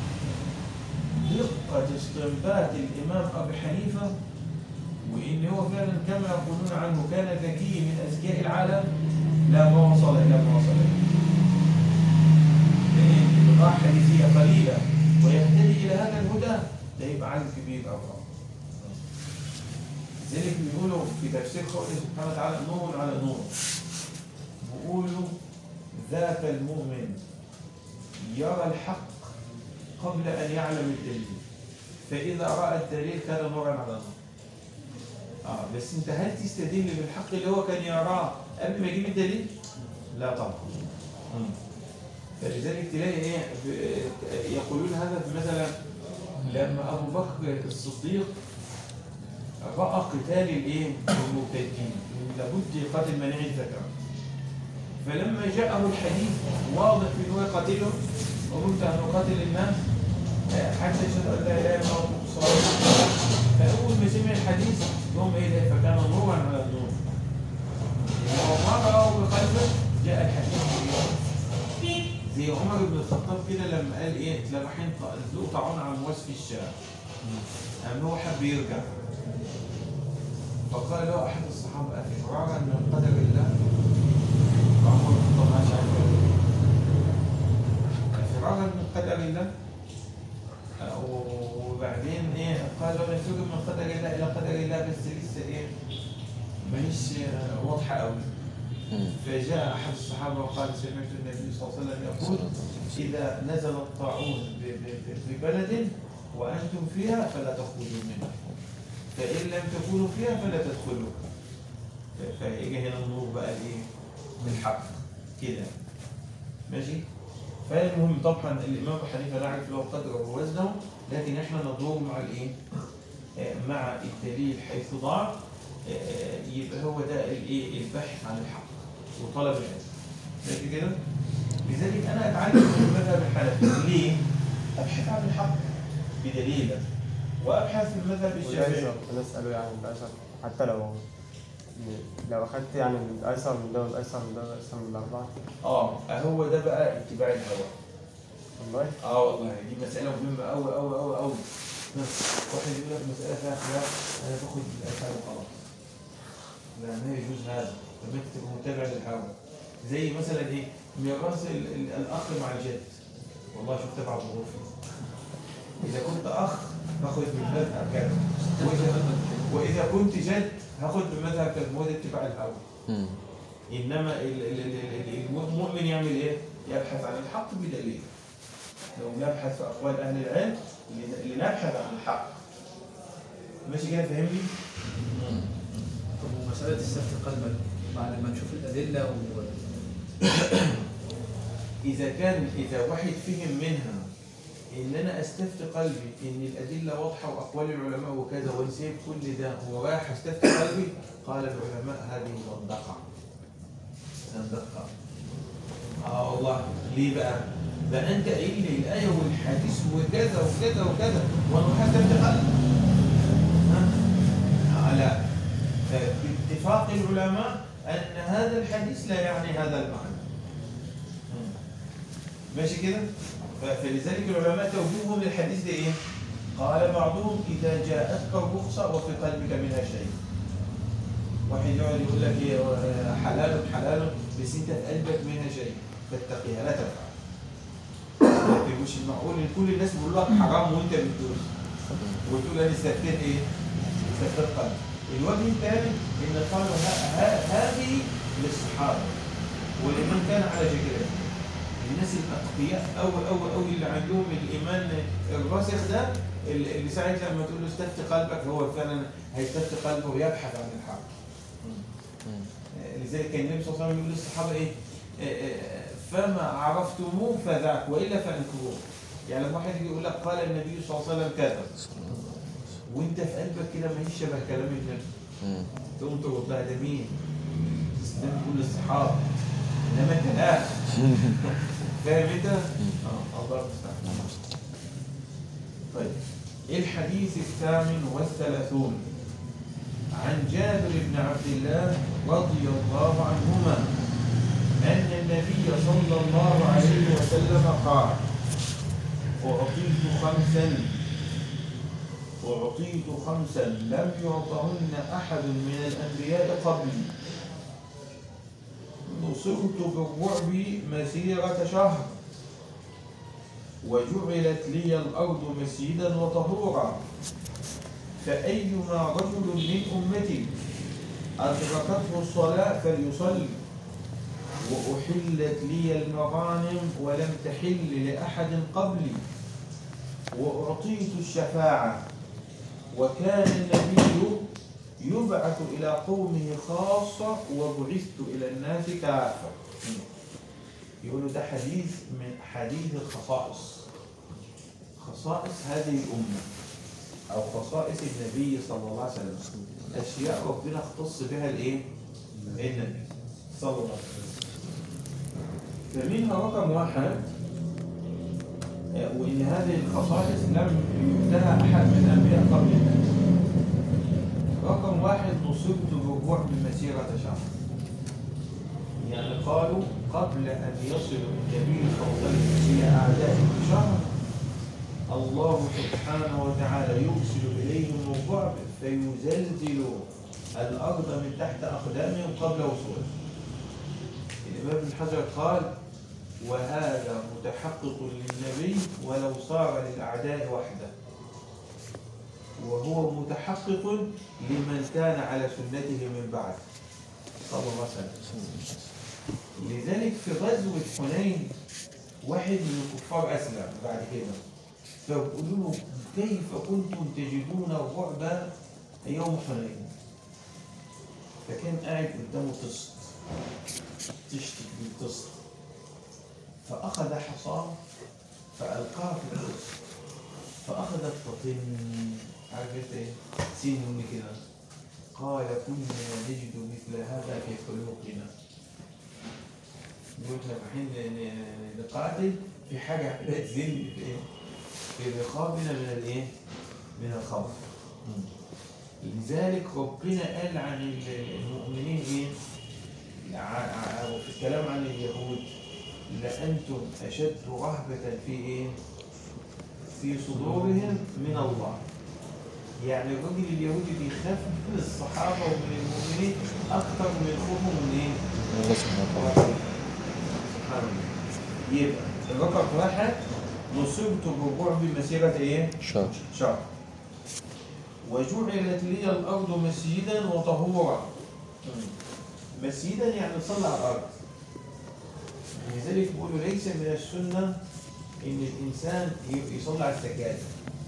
دقة استنباط الإمام أبي حنيفة وإن هو فعلا كما يقولون عنه كان ذكي من أذكياء العالم لا ما وصل إلى ما وصل إليه. لأن البضاعة حديثية قليلة ويهتدي إلى هذا الهدى ده يبقى عالم كبير أو في تفسير قوله سبحانه وتعالى نور على نور بيقولوا ذاك المؤمن يرى الحق قبل أن يعلم الدليل فإذا رأى الدليل كان نورا على نور آه بس أنت هل تستدل بالحق اللي هو كان يراه قبل ما يجيب الدليل؟ لا طبعا مم. فلذلك تلاقي ايه ب- يقولون هذا في مثلا لما ابو بكر الصديق راى قتال الايه المرتدين لابد يقاتل منيع الذكر فلما جاءه الحديث واضح في انه يقاتلهم وقلت ان اقاتل الناس آه، حتى يشهد ان لا اله الا الله محمد رسول الله فاول ما سمع الحديث قام ايه ده فكان نورا على النور وما راه بقلبه جاء الحديث زي عمر بن الخطاب كده لما قال ايه لمحين ذو طاعون على مواس في الشارع قام هو حب يرجع فقال له احد الصحابه افرارا من قدر الله فعمر بن الخطاب ماشي عارف افرارا من قدر الله آه، وبعدين ايه قال له نفرق من قدر الله الى قدر الله بس لسه ايه ماهيش آه، واضحه قوي فجاء احد الصحابه وقال سمعت النبي صلى الله عليه وسلم يقول اذا نزل الطاعون ب- ب- ب- في بلد وانتم فيها فلا تخرجوا منها فان لم تكونوا فيها فلا تدخلوا ف- فيجي هنا النور بقى الايه بالحق كده ماشي فالمهم طبعا الامام ابو حنيفه نعرف له قدره ووزنه لكن احنا ندور مع الايه آه، مع الدليل حيث ضاع آه، يبقى هو ده الايه البحث عن الحق وطلب العلم ماشي كده لذلك انا اتعلم من المذهب الحنفي ليه ابحث عن الحق بدليله وابحث في المذهب الشافعي والايسر انا اساله يعني الايسر حتى لو لو اخدت يعني الايسر من ده والايسر من ده والايسر من الاربعه اه هو ده بقى اتباع الهوى والله اه والله دي مسألة مهمة أوي أوي أوي أوي واحد يقول لك مسألة فيها خلاف أنا باخد الأسئلة وخلاص لا ما يجوز هذا طب أنت تبقى متابع للهوى زي مثلا إيه ميراث ال- ال- الأخ مع الجد والله شفت بعض غرفي إذا كنت أخ باخد من مذهب كذا وإذا وإذا كنت جد هاخد بمذهب كذا هو ده اتباع الهوى انما ال- ال- ال- ال- المؤمن يعمل ايه؟ يبحث عن الحق بدليل. لو نبحث في اقوال اهل العلم لن- لنبحث عن الحق. ماشي كده فاهمني؟ طب ومسألة السفت قلبك بعد ما نشوف الأدلة و... اذا كان اذا واحد فهم منها ان انا استفتي قلبي ان الادله واضحه واقوال العلماء وكذا ونسيب كل ده ورايح استفتي قلبي قال العلماء هذه زندقه. زندقه. اه والله ليه بقى؟ ده انت قايل لي الايه والحديث وكذا وكذا وكذا وانا رايح استفتي قلبي. ها؟ آه لا باتفاق العلماء ان هذا الحديث لا يعني هذا المعنى. ماشي كده ف- فلذلك العلماء توجيههم للحديث ده ايه قال بعضهم اذا جاءتك الرخصه وفي قلبك منها شيء واحد يقعد يقول لك ايه آه، حلال حلال بس انت في قلبك منها شيء فاتقيها لا تفعل لكن مش معقول ان كل الناس بيقول لك حرام وانت بتدوس وتقول انا استفتيت ايه استفتيت قلب الوجه الثاني ان قالوا ه- ه- هذه للصحابه ولمن كان على شكلها الناس الاتقياء قوي قوي قوي اللي عندهم الايمان الراسخ ده اللي اللي ساعه لما تقول له استفتي قلبك هو فعلا هيستفتي قلبه ويبحث عن الحق. آه، لذلك كان النبي صلى الله عليه وسلم يقول للصحابه ايه؟ آه، آه، فما عرفتموه فذاك والا فانكروه. يعني لما واحد يجي يقول لك قال النبي صلى الله عليه وسلم كذا وانت في قلبك كده ما هيش شبه كلام النبي. تقوم ترد لها ده مين؟ ده بيقول للصحابه انما انت لا فاهم انت؟ اه الله المستعان طيب الحديث الثامن والثلاثون عن جابر بن عبد الله رضي الله عنهما أن النبي صلى الله عليه وسلم قال أعطيت خمسا أعطيت خمسا لم يعطهن أحد من الأنبياء قبلي نصرت بالرعب مسيرة شهر وجعلت لي الأرض مسجدا وطهورا فأيما رجل من أمتي أدركته الصلاة فليصلي وأحلت لي المغانم ولم تحل لأحد قبلي وأعطيت الشفاعة وكان النبي يبعث إلى قومه خاصة وبعثت إلى الناس كافة يقولوا ده حديث من حديث الخصائص خصائص هذه الأمة أو خصائص النبي صلى الله عليه وسلم أشياء ربنا اختص بها الإيه؟ النبي صلى الله عليه وسلم فمنها رقم واحد آه، وإن هذه الخصائص لم يؤتها أحد من الأنبياء قبل رقم واحد نصبت بالروح بمسيرة شهر يعني قالوا قبل أن يصل النبي صلى الله عليه وسلم إلى أعدائه بشهر الله سبحانه وتعالى يرسل إليهم الرعب فيزلزل الأرض من تحت أقدامهم قبل وصوله الإمام ابن حجر قال وهذا متحقق للنبي ولو صار للأعداء وحده وهو متحقق لمن كان على سنته من بعد صلى الله عليه وسلم لذلك في غزوة حنين واحد من الكفار أسلم بعد كده فيقولوا له كيف كنتم تجدون الرعب يوم حنين فكان قاعد قدامه طست تشتك بالطست فأخذ حصاه فألقاها في الطست فأخذت تطن عارف انت ايه سين كده قال كنا نجد مثل هذا في خلقنا يقول احنا رايحين ن- ن- نقاتل في حاجة بتزل في ايه في رقابنا من الايه من الخوف لذلك ربنا قال عن ال- المؤمنين ايه ع- ع- في الكلام عن اليهود لأنتم أشد رهبة في ايه في صدورهم من الله يعني الراجل اليهودي بيخاف من الصحابة ومن المؤمنين أكثر من خوفه من إيه؟ الله سبحانه وتعالى سبحان الله يبقى الرقم واحد نصبت بالرعب مسيرة إيه؟ شهر شهر وجعلت لي الأرض مسجدا وطهورا مسجدا يعني صلى على الأرض لذلك بيقولوا ليس من السنة إن الإنسان ي- يصلي على السجادة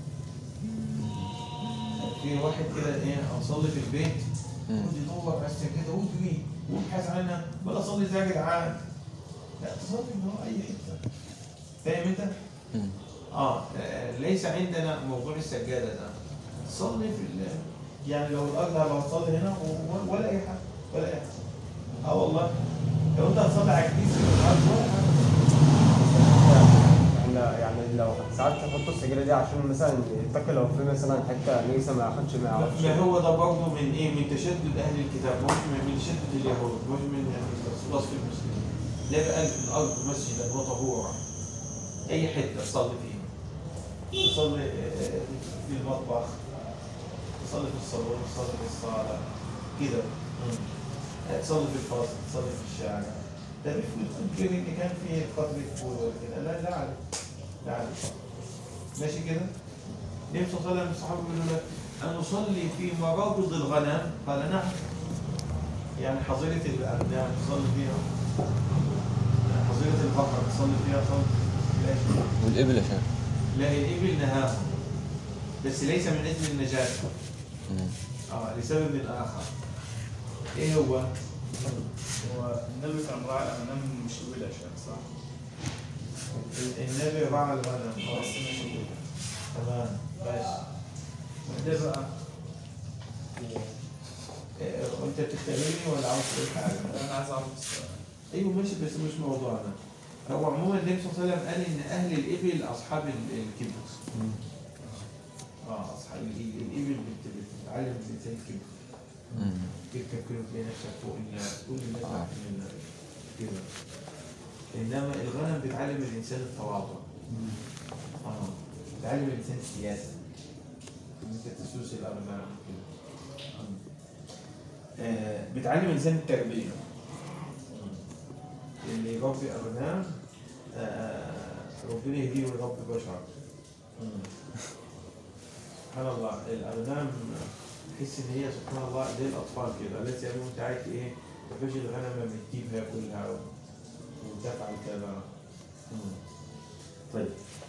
في واحد كده إيه أصلي في البيت مم. يقعد يدور على السجادة ويجري ويبحث عنها ولا أصلي زي يا جدعان لا تصلي من هو أي حتة فاهم أنت؟ مم. آه آه، ليس عندنا موضوع السجادة ده تصلي في ال يعني لو الأرض لو هتصلي هنا و- ولا أي حاجة ولا أي حاجة اه والله لو أنت هتصلي على الكنيسة في الأرض ولا حاجة احنا يعني لو ساعات تحطوا السجاده دي عشان مثلا يتقي لو في مثلا حته نيسه ما ياخدش ما يعرفش ما هو ده برضه من ايه من تشدد اهل الكتاب مش من من تشدد اليهود مش من من وصف المسلمين لا قال في الارض مسجدا وطهورا اي حته تصلي فيها تصلي آه، في المطبخ تصلي في الصالون تصلي في الصاله كده آه، تصلي في الفصل تصلي في الشارع ده بيفوت الفيلم اللي كان فيه قتل الفول ولا كده لا لا عليه لا عليه ماشي كده النبي صلى الله عليه وسلم الصحابه بيقولوا له أن نصلي في مرابض الغنم قال نعم يعني حظيرة الأغنام تصلي فيها حظيرة البقر تصلي فيها صلي لا شيء. والإبل يا شيخ لا الإبل نهاهم بس ليس من أجل النجاسة مم. آه لسبب آخر إيه هو؟ هو النبي كان راعي الأغنام مش قبيل يا شيخ صح؟ النبي راعى الغنم بس مش قبيل تمام ماشي ده بقى إيه، وأنت بتختبرني ولا عاوز تقول حاجة؟ أنا عايز أعرف بس ايوه ماشي بس مش موضوعنا هو عموما النبي صلى الله عليه وسلم قال ان اهل الابل اصحاب ال- الكبر اه اصحاب ال- ال- الابل بت- بتتعلم الانسان الكبر مم. تركب كده تلاقي نفسك فوق الناس كل الناس آه. عارفين الناس كده انما الغنم بتعلم الانسان التواضع اه بتعلم الانسان السياسه ان انت تسوس الاغنام كده آه، بتعلم الانسان التربيه اللي يربي أغنام آه، ربنا يهديه ويربي بشر سبحان الله الأغنام تحس ان هي سبحان الله زي الاطفال كده التي يعني انت قاعد ايه تفاش الغنم بتجيبها كلها وتفعل كذا مم. طيب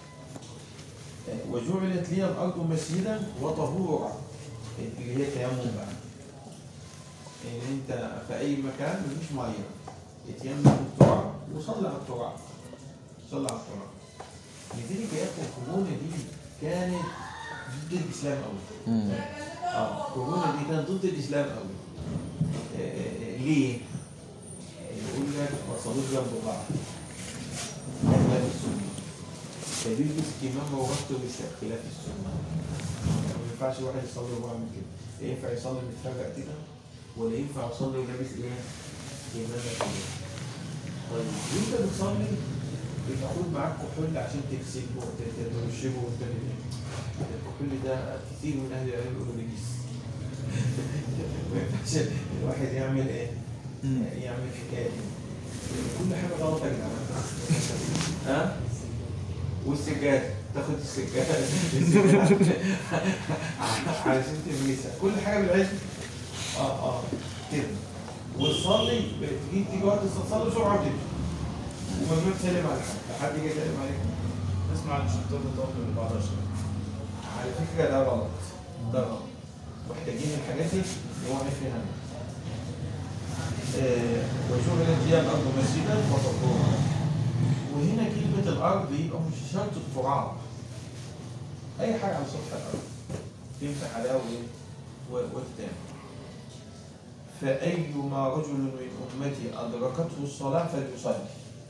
وجعلت لي الارض مسجدا وطهورا اللي هي تيمم بقى ان انت في اي مكان مفيش ميه اتيمم التراب وصلي على التراب صلى على التراب لذلك يا اخي الكورونا دي كانت ضد الاسلام قوي مم. اه الكورونا دي كانت ضد الاسلام قوي آه، آه، ليه؟ يقول لك ما تصلوش جنب بعض خلاف السنه فبيلبس كمامه وربط ويساق خلاف السنه ما ينفعش واحد يصلي وهو عامل كده لا ينفع يصلي متفرق كده ولا ينفع يصلي ولابس ايه؟ كمامه كده طيب وانت بتصلي بتاخد معاك كحول عشان تغسله وترشبه وانت الكحول ده كتير من اهل العلم يقولوا نجس ما ينفعش الواحد يعمل ايه؟ يعمل حكايه دي. كل حاجه غلط يا جماعه ها؟ والسجاد تاخد السجاد السجاد علشان تلبسها كل حاجه بالعلم اه اه كده وتصلي تيجي تيجي وقت تصلي بسرعه وتمشي وممنوع تسلم على حد حد يجي يسلم عليك نسمع عن الشطار بتقف من بعض عشان على فكره ده غلط ده غلط محتاجين الحاجات دي نوعي فيها آه، وجعلت لي الارض مسجدا وطهورا وهنا كلمه الارض يبقى مش شرط التراب اي حاجه على سطح الارض تمسح عليها وايه و- وتتعمل فأيما رجل من أمتي أدركته الصلاة فليصلي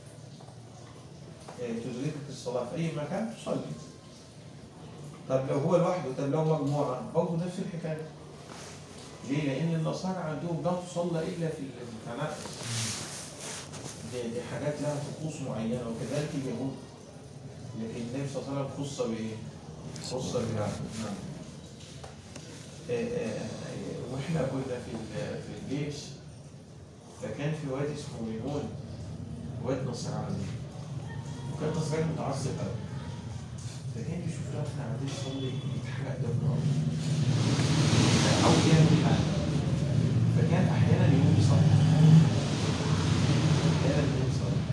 يعني تدركك الصلاة في أي مكان تصلي طب لو هو لوحده طب لو مجموعة برضه نفس الحكاية ليه؟ لأن النصارى عندهم لا تصلى إلا في الكنائس دي, دي حاجات لها طقوس معينة وكذلك اليهود لكن النبي صلى الله عليه وسلم خص بإيه؟ خص بها نعم آه، آه، واحنا كنا في ال- في الجيش فكان في واد اسمه ميمون واد نصراني وكان نصراني متعصب قوي فكان بيشوف لو احنا قاعدين نصلي يتحرق دمنا او يعمل حاجه فكان احيانا يقوم يصلي احيانا يقوم يصلي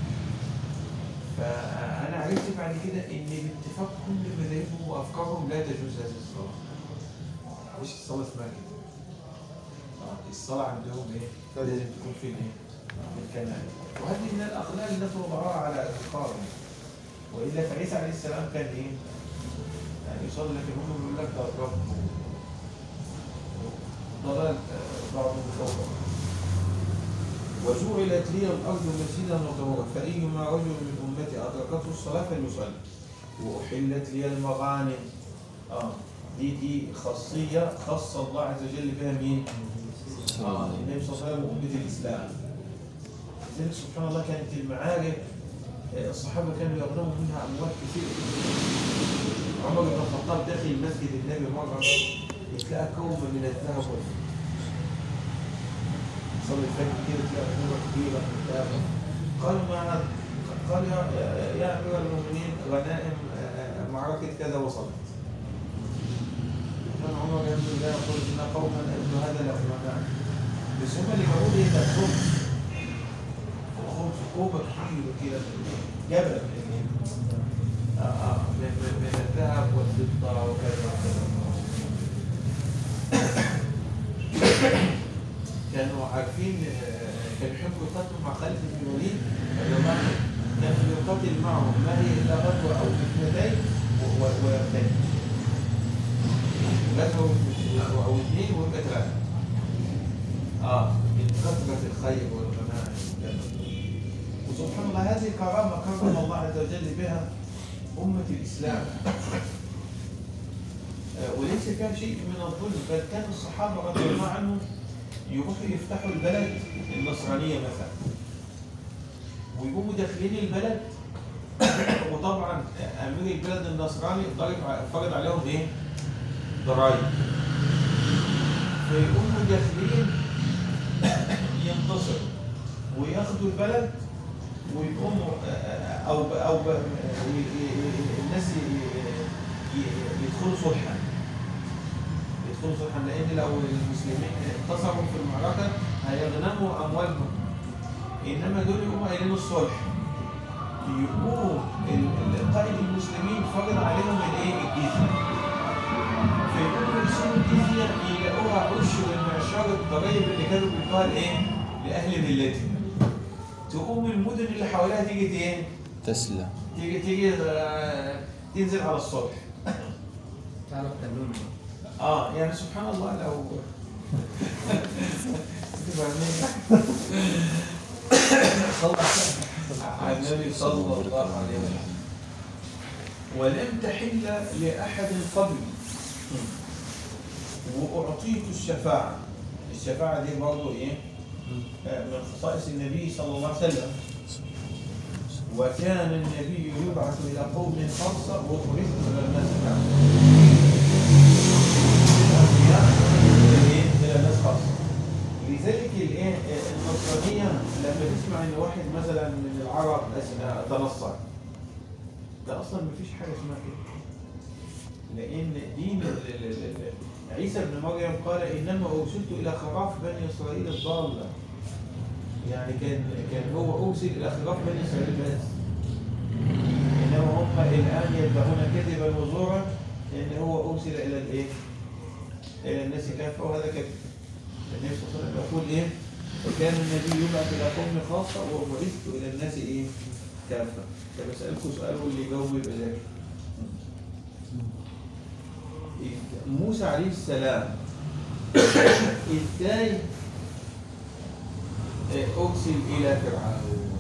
فانا عرفت بعد كده ان باتفاق كل مذاهبهم وافكارهم لا تجوز هذه الصلاه مش الصلاه اسمها كده آه، الصلاه عندهم ايه لازم تكون في الايه في الكنائس وهذه من الاخلاق التي وضعوها على اذكارهم والا فعيسى عليه السلام كان ايه يعني يصلي لكن هم بيقول لك ده الرب ضلال آه، بعضهم فوق وجعلت لي الارض مسجدا وطهورا فايما رجل من امتي ادركته الصلاه فليصلي واحلت لي المغانم اه دي دي خاصيه خص الله عز وجل بها مين؟ اه النبي صلى الله عليه وسلم وامه الاسلام لذلك سبحان الله كانت المعارك آه، الصحابه كانوا يغنموا منها اموال كثيره عمر بن الخطاب داخل مسجد النبي مره يتلاقى كومه من الذهب والفضه صلي الفجر كده تلاقي كومه كبيره من الذهب قالوا ما هذا؟ قال يا يا امير المؤمنين غنائم آه، معركه كذا وصلت كان عمر ينزل الله يقول ان قوما ابن هذا لهم بس هم اللي بيقولوا ايه ده خبز خبز كوبا كبير كده جبل من ال- آه آه من, من, من الذهب والفضه وكذا وكذا كانوا عارفين آه، كانوا يحبوا يقاتلوا مع خالد بن الوليد رضي الله عنه كان يقاتل معهم ما هي الا غزوه او اثنتين و- و- ويغتنم غزوه او اثنين ويبقى ثلاثه اه من كثره الخير والغنائم وكذا وسبحان الله هذه كرامه كرم الله عز وجل بها امه الاسلام آه، وليس فيها شيء من الظلم بل كان الصحابه رضي الله عنهم يروحوا يفتحوا البلد النصرانيه مثلا ويقوموا داخلين البلد وطبعا امير البلد النصراني ضرب ع- فرض عليهم ايه؟ ضرائب فيقوموا داخلين ينتصروا وياخدوا البلد ويقوموا آه، او ب- او ب- ي- ي- ي- الناس ي- ي- يدخلوا صلحا خصوصا لان لو المسلمين انتصروا في المعركه هيغنموا اموالهم انما دول يقوموا قايلين الصلح يقوم ال- ال- قائد المسلمين فرض عليهم الايه الجزيه فيقوموا يرسموا الجزيه يلاقوها عشر المعشار الضرائب اللي كانوا بيدوها لايه؟ لاهل ملتهم تقوم المدن اللي حواليها تيجي ايه؟ تسلم تيجي تيجي آه، تنزل على الصلح تعالوا احتلونا اه يعني سبحان الله لو على النبي صلى الله عليه وسلم ولم تحل لأحد قبلي وأعطيت الشفاعة الشفاعة دي برضه إيه؟ آه، من خصائص النبي صلى الله عليه وسلم وكان النبي يبعث إلى قوم خاصة وبعث إلى الناس كافة الأنبياء إلى الناس خاصة لذلك الإيه النصرانية لما تسمع إن واحد مثلا من العرب أس- تنصر ده أصلا مفيش حاجة اسمها كده لأن دين ال- ال- ال- ال- عيسى ابن مريم قال إنما أرسلت إلى خراف بني إسرائيل الضالة يعني كان كان هو أرسل إلى خراف بني إسرائيل بس إنما هم الآن يدعون كذبا وزورا إن هو أرسل إلى الإيه؟ إلى الناس كافة وهذا كذب النبي صلى الله عليه وسلم يقول إيه؟ وكان النبي يبعث إلى قوم خاصة وبعثت إلى الناس إيه؟ كافة فبسألكم سؤال واللي يجاوب يبقى ذاكر موسى عليه السلام ازاي ارسل الى فرعون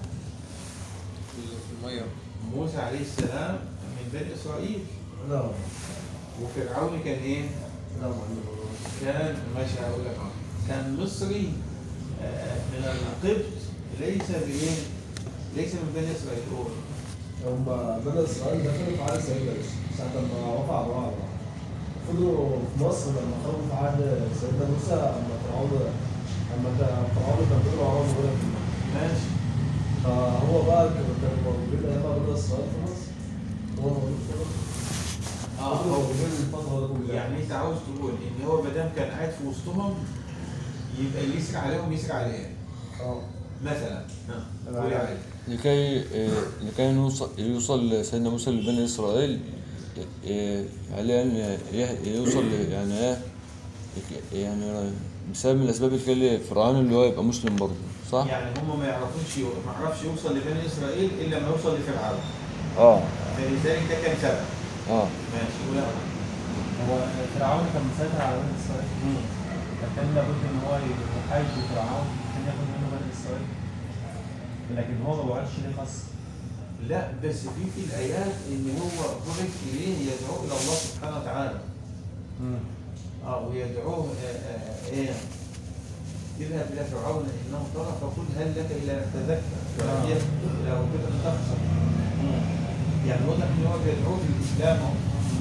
في المية موسى عليه السلام من بني اسرائيل لا وفرعون كان ايه لا كان ماشي هقول لك أهو. كان مصري آه، من القبط ليس بايه ليس من بني اسرائيل هو هم بني اسرائيل دخلوا في عهد سيدنا يوسف ساعة ما رفع الرعب فضلوا في مصر لما خرجوا في عهد سيدنا موسى اما فرعون اما كان فرعون كان بيقولوا عرب ولا في مصر ماشي فهو بقى كانوا كانوا موجودين ايام بني اسرائيل في مصر هو موجود في مصر اه فضلوا هو موجودين الفترة دي كلها يعني انت عاوز تقول ان هو ما دام كان قاعد في وسطهم يبقى اللي يسرع عليهم يسرع عليه اه مثلا ها قول يا علي لكي آه، لكي يوصل يوصل سيدنا موسى لبني إسرائيل آه، عليه أن ي- يوصل يعني إيه يعني بسبب من الأسباب اللي خلي فرعون اللي هو يبقى مسلم برضه صح؟ يعني هم ما يعرفوش ما يعرفش يوصل لبني اسرائيل الا لما يوصل لفرعون اه فلذلك ده كان سبب اه ماشي ولا هو فرعون كان مسيطر على بني اسرائيل فكان لابد ان هو يحاج فرعون عشان ياخد منه بني اسرائيل لكن هو ما وعدش ليه خاص لا بس في في الايات ان هو بعث اليه يدعو الى الله سبحانه وتعالى اه ويدعوه آه، آه، ايه اذهب الى فرعون انه طغى فقل هل لك الى ان تذكر ولم يكن الى ربك ان تخسر يعني واضح ان هو بيدعوه للاسلام اهو.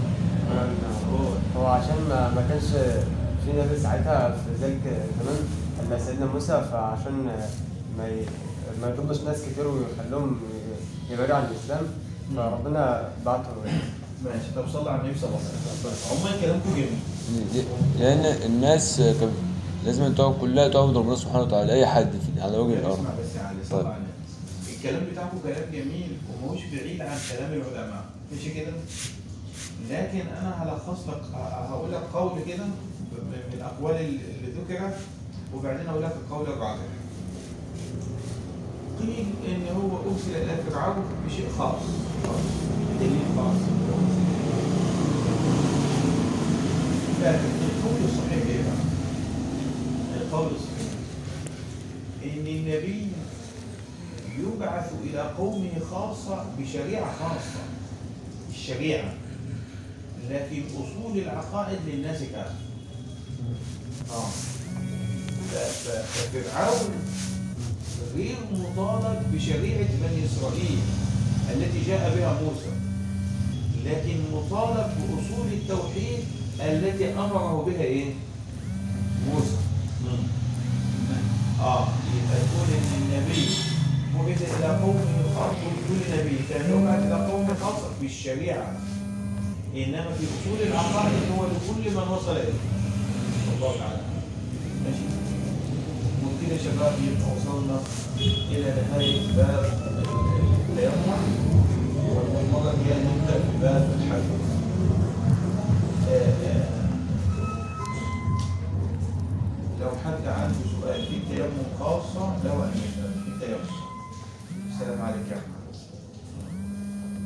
هو هو عشان ما, ما كانش في نبي ساعتها في ذلك زمان الا سيدنا موسى فعشان ما ي... ما يضبش ناس كتير ويخليهم يبعدوا عن الاسلام فربنا بعته ماشي طب صلى على النبي صلى الله عليه وسلم عموما كلامكم جميل لأن الناس كان لازم تعبد كلها تعبد ربنا سبحانه وتعالى أي حد في- على وجه الأرض اسمع بس يا علي طيب. صلى على النبي الكلام بتاعكم كلام جميل وماهوش بعيد عن كلام العلماء مش كده لكن انا هلخص لك ه- هقول لك قول كده من من الاقوال اللي ذكرت وبعدين اقول لك القول الرابع قيل ان هو ارسل الى فرعون بشيء خاص دليل خاص لكن القول الصحيح ايه بقى؟ القول الصحيح ان النبي يبعث الى قومه خاصه بشريعه خاصه الشريعه لكن اصول العقائد للناس كافه اه ف- ف- ففرعون غير مطالب بشريعه بني اسرائيل التي جاء بها موسى لكن مطالب باصول التوحيد التي امره بها ايه؟ موسى اه يبقى تقول ان النبي بعث الى قوم خاص كل نبي كان يبعث الى قوم خاص بالشريعه انما في اصول العقائد هو لكل من وصل اليه الله تعالى ماشي وكده يا شباب يبقى وصلنا الى نهايه باب التيمم والمره الجايه نبدا في باب الحج آه، آه، لو حد عنده سؤال في التيمم خاصه لو